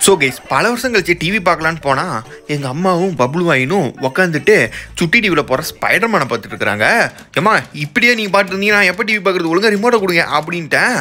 So guys பல வருஷம் கழிச்சு டிவி பார்க்கலான்னு போனால் எங்கள் அம்மாவும் பப்ளு வாயினும் உட்காந்துட்டு சுட்டி டிவியில் போகிற ஸ்பைடர்மேனை பார்த்துட்டு இருக்கிறாங்க ஏம்மா இப்படியே நீங்கள் பார்த்துட்டு இருந்தீங்கன்னா எப்போ டிவி பார்க்குறது ஒழுங்கா ரிமோட்டை கொடுங்க அப்படின்ட்டேன்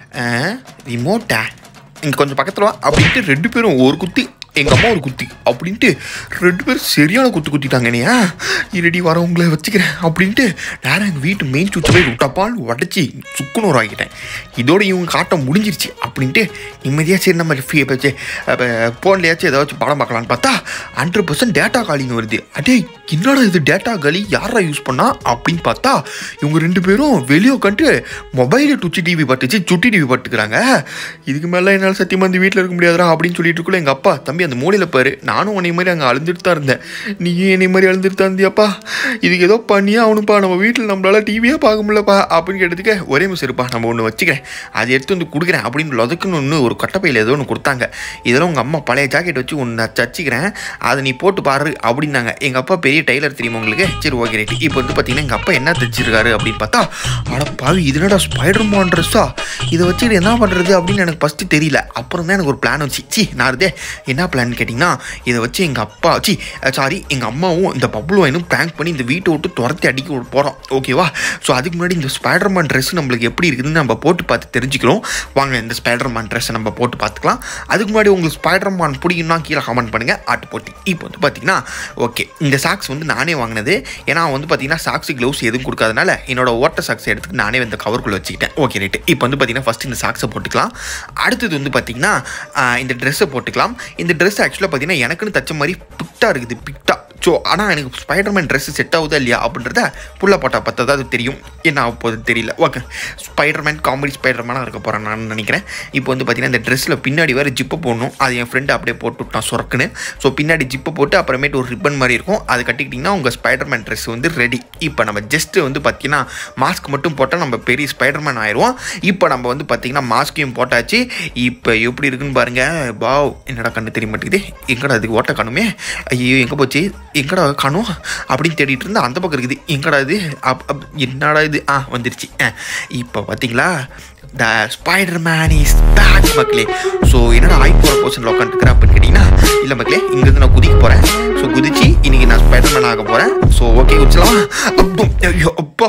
ரிமோட்டா இங்கே கொஞ்சம் பக்கத்தில் வா அப்படின்ட்டு ரெண்டு பேரும் ஒரு குத்தி எங்கள் அம்மா ஒரு குத்தி அப்படின்ட்டு ரெண்டு பேரும் சரியான குத்து குத்திட்டாங்க என்னையா இரடி வரவங்கள வச்சுக்கிறேன் அப்படின்ட்டு நேரம் எங்கள் வீட்டு மெயின் சுவிட்ச் போய் டப்பால் உடச்சி சுக்குநூறு ஆகிட்டேன் இதோட இவங்க காட்டம் முடிஞ்சிருச்சு அப்படின்ட்டு நிம்மதியாக சரி நம்ம ஃப்ரீ போச்சு ஃபோன்லேயாச்சும் ஏதாச்சும் படம் பார்க்கலான்னு பார்த்தா ஹண்ட்ரட் பர்சன்ட் டேட்டா காலிங் வருது அடே என்னடா இது டேட்டா காலி யாரா யூஸ் பண்ணா அப்படின்னு பார்த்தா இவங்க ரெண்டு பேரும் வெளியே உட்காந்துட்டு மொபைலில் டுச்சி டிவி பார்த்துச்சு சுட்டி டிவி பார்த்துக்கிறாங்க இதுக்கு மேலே என்னால் சத்தியமாக இந்த வீட்டில் இருக்க முடியாதுடா அப்படின்னு சொல்லிட்டு இருக்குள்ள எங்கள் அப்பா தம்பி அந்த மூலையில் பாரு நானும் உன்னை மாதிரி அங்கே அழுந்துட்டு தான் இருந்தேன் நீயும் என்னை மாதிரி அழுந்துட்டு தான் இருந்தியாப்பா இதுக்கு ஏதோ பண்ணியே அவனுப்பா நம்ம வீட்டில் நம்மளால டிவியே பார்க்க முடியலப்பா அப்படின்னு கேட்டதுக்கு ஒரே மிஸ் இருப்பா நம்ம ஒன்று வச்சுக்கிறேன் அதை எடுத்து வந்து கொடுக்குறேன் அப்படின்னு லொதக்குன்னு ஒன்று ஒரு கட்டப்பையில் ஏதோ ஒன்று கொடுத்தாங்க இதெல்லாம் உங்கள் அம்மா பழைய ஜாக்கெட் வச்சு ஒன்று தச்சுக்கிறேன் அதை நீ போட்டு பாரு அப்படின்னாங்க எங்கள் அப்பா பெரிய டைலர் தெரியுமா உங்களுக்கு சரி ஓகே ரைட் இப்போ வந்து பார்த்தீங்கன்னா எங்கள் அப்பா என்ன தைச்சிருக்காரு அப்படின்னு பார்த்தா அட பாவி இது என்னடா ஸ்பைடர்மான் ட்ரெஸ்ஸா இதை வச்சுட்டு என்ன பண்ணுறது அப்படின்னு எனக்கு ஃபஸ்ட்டு தெரியல அப்புறம் தான் எனக்கு ஒரு பிளான் வச்சு சி நான் இருந்தே என்ன பிளான் கேட்டிங்கன்னா இதை வச்சு எங்கள் அப்பா சி சாரி எங்கள் அம்மாவும் இந்த பப்ளு வாயினும் ப்ராங்க் பண்ணி இந்த வீட்டை விட்டு துரத்தி அடிக்க போகிறோம் ஓகேவா ஸோ அதுக்கு முன்னாடி இந்த ஸ்பைடர்மேன் ட்ரெஸ் நம்மளுக்கு எப்படி இருக்குதுன்னு நம்ம போட்டு பார்த்து தெரிஞ்சுக்கிறோம் வாங்க இந்த ஸ்பைடர்மேன் ட்ரெஸ்ஸை நம்ம போட்டு பார்த்துக்கலாம் அதுக்கு முன்னாடி உங்களுக்கு ஸ்பைடர்மேன் பிடிக்கும்னா கீழே கமெண்ட் பண்ணுங்கள் ஆட்டு போட்டி இப்போ வந்து பார்த்தீங்கன்னா ஓகே இந்த சாக்ஸ் வந்து நானே வாங்கினது ஏன்னா வந்து பார்த்தீங்கன்னா சாக்ஸ் க்ளவுஸ் எதுவும் கொடுக்காதனால என்னோட ஓட்ட சாக்ஸ் எடுத்துட்டு நானே இந்த கவருக்குள்ளே வச்சுக்கிட்டேன் ஓகே ரைட்டு இப்போ வந்து பார்த்தீங்கன்னா ஃபஸ்ட் இந்த சாக்ஸை போட்டுக்கலாம் அடுத்தது வந்து பார்த்தீங்கன்னா ஆஹ், இந்த ட்ரெஸ்ஸை போட்டுக்கலாம் இந்த ட்ரெஸ் ஆக்சுவலாக பார்த்தீங்கன்னா எனக்குன்னு தச்ச மாதிரி பிக்டாக இருக்குது பிக்டா ஸோ ஆனால் எனக்கு ஸ்பைடர்மேன் ட்ரெஸ் செட் ஆகுதா இல்லையா அப்படின்றத புள்ள போட்டால் பார்த்தா அது தெரியும் என்ன ஆக போகுது தெரியல ஓகே ஸ்பைடர்மேன் காமெடி ஸ்பைடர்மேனாக இருக்க போகிறேன் நான் நினைக்கிறேன் இப்போ வந்து பார்த்தீங்கன்னா இந்த ட்ரெஸ்ஸில் பின்னாடி வேறு ஜிப்பை போடணும் அது என் ஃப்ரெண்டு அப்படியே போட்டு விட்டான் சொரக்குன்னு ஸோ பின்னாடி ஜிப்பை போட்டு அப்புறமேட்டு ஒரு ரிப்பன் மாதிரி இருக்கும் அது கட்டிக்கிட்டிங்கன்னா உங்கள் ஸ்பைடர்மேன் ட்ரெஸ் வந்து ரெடி இப்போ நம்ம ஜஸ்ட்டு வந்து பார்த்தீங்கன்னா மாஸ்க் மட்டும் போட்டால் நம்ம பெரிய ஸ்பைடர்மேன் ஆயிடுவோம் இப்போ நம்ம வந்து பார்த்தீங்கன்னா மாஸ்கையும் போட்டாச்சு இப்போ எப்படி இருக்குன்னு பாருங்கள் பாவ் என்னடா கண்ணு தெரிய மாட்டேங்குது எங்கடா அதுக்கு ஓட்ட காணுமே ஐயோ எங்கே போச்சு எங்கடா காணும் அப்படின்னு தேடிட்டு இருந்தா அந்த பக்கம் இருக்குது எங்கடா இது அப் அப் என்னடா இது ஆ வந்துருச்சு ஆ, இப்போ பார்த்தீங்களா the Spider Man is back மக்களே ஸோ என்னடா ஆய் போகிற போர்ஷனில் உட்காந்துருக்குறேன் அப்படின்னு கேட்டிங்கன்னா இல்லை மக்களே இங்கேருந்து நான் குதிக்க போகிறேன் ஸோ குதிச்சு இன்னைக்கு நான் ஸ்பைடர் மேன் ஆக போகிறேன் ஸோ ஓகே குதிச்சலாம் அப்போ ஐயோ அப்பா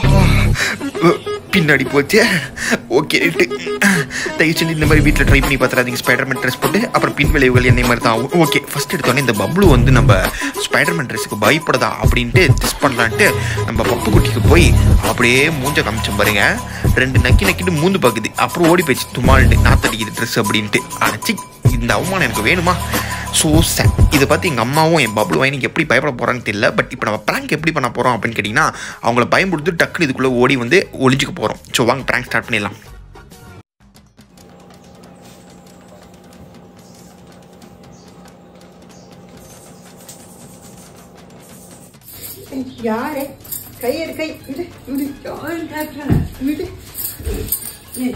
பின்னாடி போச்சு ஓகே ரைட்டு தயவு செஞ்சு இந்த மாதிரி வீட்டில் ட்ரை பண்ணி பார்த்துறாதீங்க ஸ்பைடர்மேன் ட்ரெஸ் போட்டு அப்புறம் பின் விளைவுகள் என்னை மாதிரி தான் ஆகும் ஓகே ஃபஸ்ட் எடுத்தோடனே இந்த பப்ளு வந்து நம்ம ஸ்பைடர்மேன் ட்ரெஸ்ஸுக்கு பயப்படுதா அப்படின்ட்டு டெஸ்ட் பண்ணலான்ட்டு நம்ம பப்பு குட்டிக்கு போய் அப்படியே மூஞ்ச காமிச்சோம் பாருங்க ரெண்டு நக்கி நக்கிட்டு மூந்து பார்க்குது அப்புறம் ஓடி போயிடுச்சு துமால்ட்டு நாத்தடிக்குது ட்ரெஸ் அப்படின்ட்டு அடைச்சி இந்த அவமானம் எனக்கு வேணுமா ஸோ சார் இதை பார்த்து எங்கள் அம்மாவும் என் பப்ளு வாயினுக்கு எப்படி பயப்பட போகிறான்னு தெரியல பட் இப்போ நம்ம ப்ராங்க் எப்படி பண்ண போகிறோம் அப்படின்னு கேட்டிங்கன்னா அவங்கள பயன்படுத்தி டக்குனு இதுக்குள்ளே ஓடி வந்து ஒளிஞ்சுக்க போகிறோம் ஸோ வாங்க ப்ராங்க் ஸ்டார்ட் பண்ணிடலாம் யாரு கை எடு கை விடு விடு யாரு காட்டுறாங்க விடு ஏய்.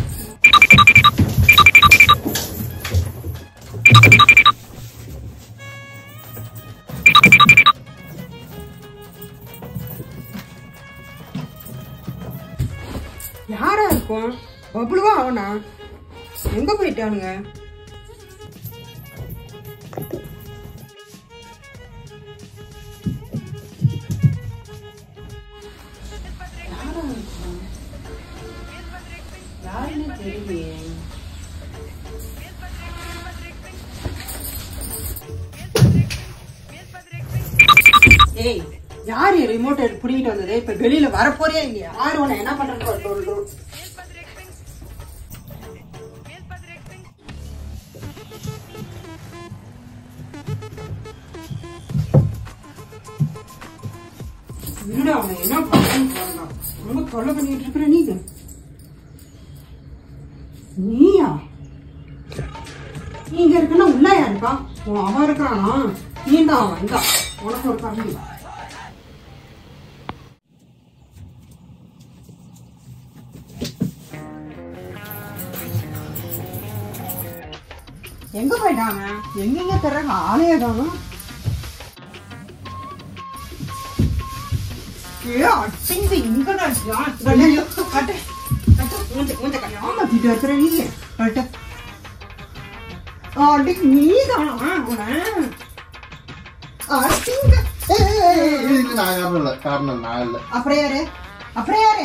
யாரா இருக்கும் பப்ளுவா அவனா எங்க போயிட்டானுங்க யாரா இருக்கும் யாருன்னு தெரியலையே ஏய் யாரு ரிமோட் புடிங்கிட்டு வந்தது இப்ப வெளியில வரப்போறியா இல்லையா யாரு உன்னை என்ன பண்றது சொல்லு இருடா அவனை என்ன பண்றேன்னு பாருடா ரொம்ப தொல்லை பண்ணிட்டு இருக்கிற நீங்க நீயா நீங்க இருக்குன்னா உள்ள யாருக்கா உன் அவன் இருக்கிறானா நீண்டா அவன் இந்தா உனக்கு ஒரு கம்பி எங்க போயிட்டாங்க எங்கெங்க தர்றாங்க ஆளையே காணும் ஏ அடிங்க இங்கடா ஐயோ கட்டு கட்டு மூஞ்ச மூஞ்ச ஏமாத்திட்டு இருக்கிற நீ கட்டு அடி நீதானா அவன அடிங்க. நான் காரணம் இல்லை காரணம் நான் இல்லை அப்புறம் யாரு அப்புறம் யாரு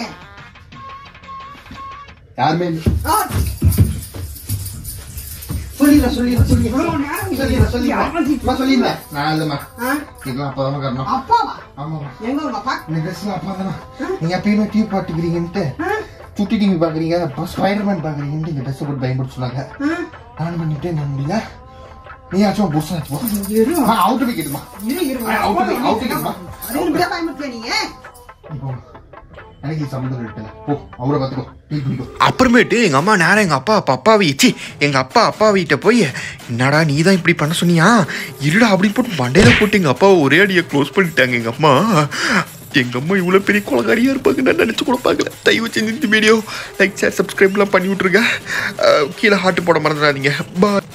யாருமே இல்லை ஆ. சொல்லிடுறேன் சொல்லிடுறேன் சொல்லிடுறேன் சொல்லிடுறேன் சொல்லிடுறேன் சொல்லிடுறேன் நான் இல்லைம்மா ஆ? இதெல்லாம் அப்பா தான் காரணம் அப்பாவா ஆமாம்மா எங்க உங்க அப்பா இந்த ட்ரெஸ்லாம் அப்பா தானே நீங்க எப்பயுமே டிவி பாட்டுக்கிறீங்கன்ட்டு ஆ? சுட்டி டிவி பாக்குறீங்க அப்புறம் ஸ்பைடர்மேன் பாக்குறீங்கன்ட்டு இந்த ட்ரெஸ் போட்டு பயன்படுத்த சொன்னாங்க ஆ? நான் பண்ணிட்டே நான் முடியல நீயாச்சும் புதுசா போ இரு அவுட் விக்கெட்டுமா இரு இரு ஆ, out க்கு, out க்குமா. அது இப்படியா பயமுறுத்துவ நீங்க இப்போ எனக்கு சம்மந்தம் இருக்குல்ல போ அவரை பார்த்துக்கோ டீ குடிக்கோ அப்புறமேட்டு எங்கள் அம்மா நேரம் எங்கள் அப்பா அப்பா அப்பாவை சி எங்கள் அப்பா அப்பா வீட்டை போய் என்னடா நீ தான் இப்படி பண்ண சொன்னியா இருடா அப்படின்னு போட்டு மண்டையில் போட்டு எங்கள் அப்பாவை ஒரே அடியை க்ளோஸ் பண்ணிட்டாங்க எங்கள் அம்மா எங்கள் அம்மா இவ்வளோ பெரிய குலகாரியாக இருப்பாங்க நான் நினச்சி கூட பார்க்கல தயவு செஞ்சு இந்த வீடியோ லைக் ஷேர் சப்ஸ்கிரைப்லாம் பண்ணி விட்ருங்க அஹ், கீழே ஹார்ட் போட மறந்துடாதீங்க பா